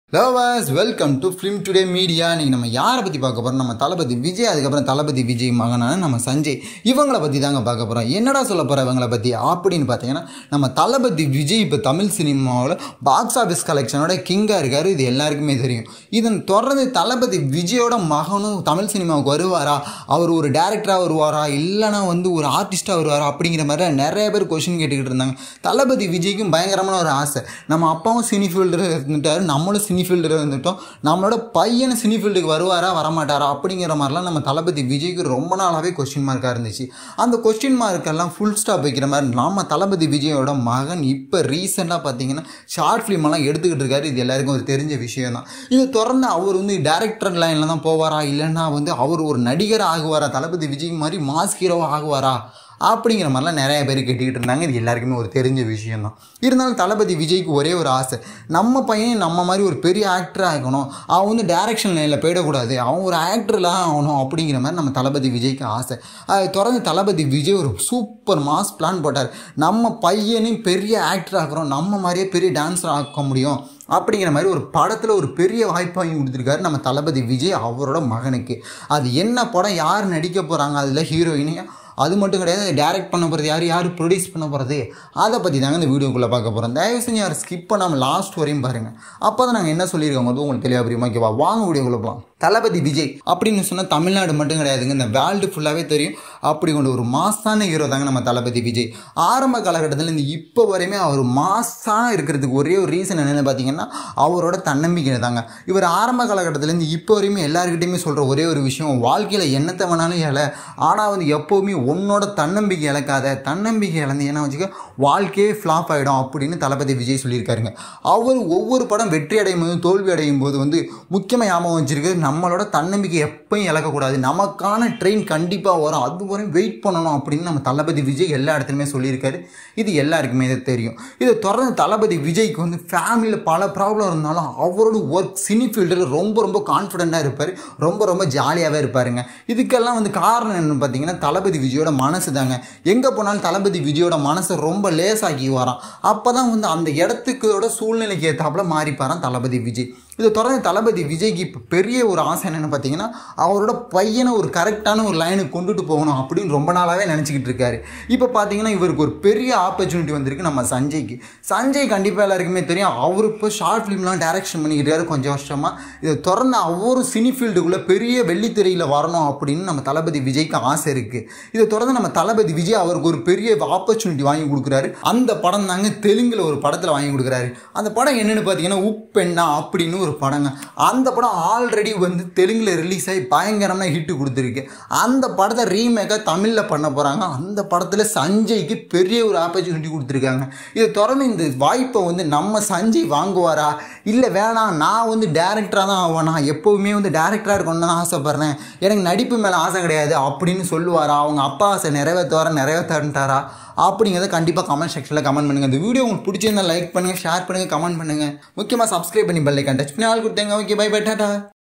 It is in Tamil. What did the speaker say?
lovers welcome to film today media இன்னைக்கு நம்ம யாரை பற்றி பார்க்க போகிறோம் நம்ம தளபதி விஜய் அதுக்கப்புறம் தளபதி விஜய் மகனான நம்ம சஞ்சய் இவங்களை பற்றி தாங்க பார்க்க போகிறோம் என்னடா சொல்ல போகிற இவங்களை பற்றி அப்படின்னு பார்த்தீங்கன்னா நம்ம தளபதி விஜய் இப்போ தமிழ் சினிமாவில் பாக்ஸ் ஆஃபீஸ் கலெக்ஷனோட கிங்காக இருக்கார் இது எல்லாருக்குமே தெரியும் இதன் தொடர்ந்து தளபதி விஜயோட மகனும் தமிழ் சினிமாவுக்கு வருவாரா அவர் ஒரு டேரக்டராக வருவாரா இல்லைனா வந்து ஒரு ஆர்டிஸ்ட்டாக வருவாரா அப்படிங்கிற மாதிரி நிறைய பேர் கொஷின் கேட்டுக்கிட்டு இருந்தாங்க தளபதி விஜய்க்கும் பயங்கரமான ஒரு ஆசை நம்ம அப்பாவும் சினி ஃபீல்டில் இருந்துட்டாரு நம்மளும் சினி ஃபீல்டில் இருந்துட்டோம் நம்மளோட பையன் சினி ஃபீல்டுக்கு வருவாரா வரமாட்டாரா அப்படிங்கிற மாதிரிலாம் நம்ம தளபதி விஜய்க்கு ரொம்ப நாளாகவே கொஸ்டின் மார்க்காக இருந்துச்சு அந்த கொஸ்டின் மார்க்கெல்லாம் ஃபுல் ஸ்டாப் வைக்கிற மாதிரி நம்ம தளபதி விஜயோட மகன் இப்போ ரீசெண்டாக பார்த்தீங்கன்னா ஷார்ட் ஃபிலிம் எல்லாம் எடுத்துக்கிட்டு இருக்காரு இது எல்லாருக்கும் ஒரு தெரிஞ்ச விஷயம் தான் இது தொடர்ந்து அவர் வந்து டேரக்டர் லைனில் தான் போவாரா இல்லைன்னா வந்து அவர் ஒரு நடிகர் ஆகுவாரா தளபதி விஜய் மாதிரி மாஸ் ஹீரோவாக ஆகுவாரா அப்படிங்கிற மாதிரிலாம் நிறைய பேர் கேட்டுக்கிட்டு இருந்தாங்க இது எல்லாருக்குமே ஒரு தெரிஞ்ச விஷயம் தான் இருந்தாலும் தளபதி விஜய்க்கு ஒரே ஒரு ஆசை நம்ம பையன் நம்ம மாதிரி ஒரு பெரிய ஆக்டராக ஆகணும் அவன் வந்து டேரக்ஷன் லைனில் போயிடக்கூடாது அவன் ஒரு ஆக்டர்லாம் ஆகணும் அப்படிங்கிற மாதிரி நம்ம தளபதி விஜய்க்கு ஆசை அதை தொடர்ந்து தளபதி விஜய் ஒரு சூப்பர் மாஸ் பிளான் போட்டார் நம்ம பையனையும் பெரிய ஆக்டர் ஆக்குறோம் நம்ம மாதிரியே பெரிய டான்ஸர் ஆக்க முடியும் அப்படிங்கிற மாதிரி ஒரு படத்தில் ஒரு பெரிய வாய்ப்பு வாங்கி கொடுத்துருக்காரு நம்ம தளபதி விஜய் அவரோட மகனுக்கு அது என்ன படம் யார் நடிக்க போகிறாங்க அதில் ஹீரோயினியாக அது மட்டும் கிடையாது டேரக்ட் பண்ண போகிறது யார் யார் ப்ரொடியூஸ் பண்ண போகிறது அதை பற்றி தாங்க இந்த வீடியோக்குள்ளே பார்க்க போகிறோம் தயவு செஞ்சு யார் ஸ்கிப் பண்ணாமல் லாஸ்ட் வரையும் பாருங்கள் அப்போ தான் நாங்கள் என்ன சொல்லியிருக்கோம் போது உங்களுக்கு தெளிவாக புரியுமா ஓகேவா வாங்க வீடியோக்குள்ளே போகலாம் தளபதி விஜய் அப்படின்னு சொன்னால் தமிழ்நாடு மட்டும் கிடையாதுங்க இந்த வேர்ல்டு ஃபுல்லாகவே தெரியும் அப்படி கொண்டு ஒரு மாசான ஹீரோ தாங்க நம்ம தளபதி விஜய் ஆரம்ப காலகட்டத்தில் இந்த இப்போ வரையுமே அவர் மாசாக இருக்கிறதுக்கு ஒரே ஒரு ரீசன் என்னென்னு பார்த்தீங்கன்னா அவரோட தன்னம்பிக்கை தாங்க இவர் ஆரம்ப காலகட்டத்திலேருந்து இப்போ வரையுமே எல்லாருக்கிட்டையுமே சொல்கிற ஒரே ஒரு விஷயம் வாழ்க்கையில் என்னத்தை வேணாலும் இழ ஆனால் வந்து எப்போவுமே உன்னோட தன்னம்பிக்கை இழக்காத தன்னம்பிக்கை இழந்து என்ன வச்சுக்க வாழ்க்கையே ஃப்ளாப் ஆகிடும் அப்படின்னு தளபதி விஜய் சொல்லியிருக்காருங்க அவர் ஒவ்வொரு படம் வெற்றி அடையும் போது தோல்வி அடையும் போது வந்து முக்கியமாக ஞாபகம் வச்சிருக்கு நம்மளோட தன்னம்பிக்கை எப்பயும் இழக்கக்கூடாது நமக்கான ட்ரெயின் கண்டிப்பாக வரும் அது வரையும் வெயிட் பண்ணணும் அப்படின்னு நம்ம தளபதி விஜய் எல்லா இடத்துலையுமே சொல்லியிருக்காரு இது எல்லாருக்குமே இது தெரியும் இதை தொடர்ந்து தளபதி விஜய்க்கு வந்து ஃபேமிலியில் பல ப்ராப்ளம் இருந்தாலும் அவரோட ஒர்க் சினி ஃபீல்டில் ரொம்ப ரொம்ப கான்ஃபிடெண்ட்டாக இருப்பார் ரொம்ப ரொம்ப ஜாலியாகவே இருப்பாருங்க இதுக்கெல்லாம் வந்து காரணம் என்னன்னு பார்த்தீங்கன்னா தளபதி விஜயோட மனசு தாங்க எங்கே போனாலும் தளபதி விஜயோட மனசை ரொம்ப லேசாக்கி வரான் அப்போ தான் வந்து அந்த இடத்துக்கோட சூழ்நிலைக்கு ஏற்றாப்புல மாறிப்பாரான் தளபதி விஜய் இதை தொடர்ந்து தளபதி விஜய்க்கு இப்போ பெரிய ஒரு ஆசை என்னென்னு பார்த்தீங்கன்னா அவரோட பையனை ஒரு கரெக்டான ஒரு லைனுக்கு கொண்டுட்டு போகணும் அப்படின்னு ரொம்ப நாளாகவே நினச்சிக்கிட்டு இருக்காரு இப்போ பார்த்தீங்கன்னா இவருக்கு ஒரு பெரிய ஆப்பர்ச்சுனிட்டி வந்திருக்கு நம்ம சஞ்சய்க்கு சஞ்சய் கண்டிப்பாக எல்லாருக்குமே தெரியும் அவர் இப்போ ஷார்ட் ஃபிலிம்லாம் டைரக்ஷன் பண்ணிக்கிட்டு இருக்காரு கொஞ்சம் வருஷமாக இதை தொடர்ந்து அவரும் சினி ஃபீல்டுக்குள்ளே பெரிய வெள்ளித்திரையில் வரணும் அப்படின்னு நம்ம தளபதி விஜய்க்கு ஆசை இருக்குது இதை தொடர்ந்து நம்ம தளபதி விஜய் அவருக்கு ஒரு பெரிய ஆப்பர்ச்சுனிட்டி வாங்கி கொடுக்குறாரு அந்த படம் தாங்க தெலுங்கில் ஒரு படத்தில் வாங்கி கொடுக்குறாரு அந்த படம் என்னென்னு பார்த்தீங்கன்னா உப்பெண்ணா அப்படின்னு ஒரு படங்க அந்த படம் ஆல்ரெடி வந்து தெலுங்கில் ரிலீஸ் ஆகி பயங்கரமாக ஹிட்டு கொடுத்துருக்கு அந்த படத்தை ரீமேக்காக தமிழில் பண்ண போகிறாங்க அந்த படத்தில் சஞ்சய்க்கு பெரிய ஒரு ஆப்பர்ச்சுனிட்டி கொடுத்துருக்காங்க இதை தொடர்ந்து இந்த வாய்ப்பை வந்து நம்ம சஞ்சய் வாங்குவாரா இல்லை வேணாம் நான் வந்து டேரக்டராக தான் ஆவேன் நான் எப்போவுமே வந்து டேரக்டராக இருக்கணும்னு தான் ஆசைப்பட்றேன் எனக்கு நடிப்பு மேலே ஆசை கிடையாது அப்படின்னு சொல்லுவாரா அவங்க அப்பா ஆசை நிறைவேற்றுவாரா நிறைவேற்றாரா அப்படிங்கிறத கண்டிப்பாக கமெண்ட் செக்ஷனில் கமெண்ட் பண்ணுங்கள் இந்த வீடியோ உங்களுக்கு பிடிச்சிருந்தா லைக் பண்ணுங்கள் ஷேர் பண்ணுங்கள் கமெண்ட் பண்ணுங்கள் முக்கியமாக சப்ஸ்கிரைப் பண்ணி பெல்லைக்கான் டச் பண்ணி ஆள் கொடுத்தாங்க ஓகே பை பை டாட்டா